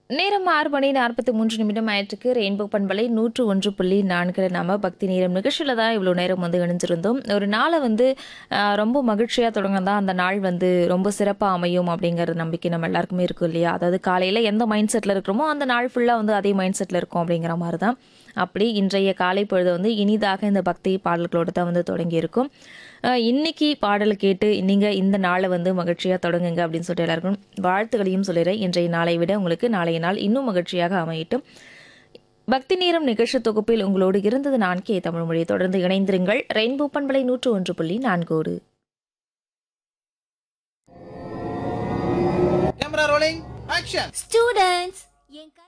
நேரம் ஆறு மணி நாற்பத்தி மூன்று நிமிடம் ஆயிட்டுருக்கு ரெயின்போ பண்பலை நூற்று ஒன்று புள்ளி நான்கில் நாம பக்தி நேரம் நிகழ்ச்சியில் தான் இவ்வளோ நேரம் வந்து இணைஞ்சிருந்தோம் ஒரு நாளை வந்து ஆஹ், ரொம்ப மகிழ்ச்சியாக தொடங்க தான் அந்த நாள் வந்து ரொம்ப சிறப்பாக அமையும் அப்படிங்கிற நம்பிக்கை நம்ம எல்லாருக்குமே இருக்கும் இல்லையா அதாவது காலையில் எந்த மைண்ட் செட்டில் இருக்கிறோமோ அந்த நாள் ஃபுல்லாக வந்து அதே மைண்ட் செட்டில் இருக்கும் அப்படிங்கிற மாதிரி தான் அப்படி இன்றைய காலை பொழுது வந்து இனிதாக இந்த பக்தி பாடல்களோடு தான் வந்து தொடங்கி இருக்கும் ஆஹ், இன்னைக்கு பாடல் கேட்டு நீங்கள் இந்த நாளை வந்து மகிழ்ச்சியாக தொடங்குங்க அப்படின்னு சொல்லிட்டு எல்லாருக்கும் வாழ்த்துக்களையும் சொல்லிடுறேன் இன்றைய நாளை விட உங்களுக்கு நாளைய நாள் இன்னும் மகிழ்ச்சியாக அமையட்டும் பக்தி நேரம் நிகழ்ச்சி தொகுப்பில் உங்களோடு இருந்தது நான் கே தமிழ்மொழி தொடர்ந்து இணைந்திருங்கள் ரெயின்போ பண்பலை நூற்று ஒன்று புள்ளி நான்கோடு Camera rolling, action! ஸ்டூடண்ட்ஸ் என்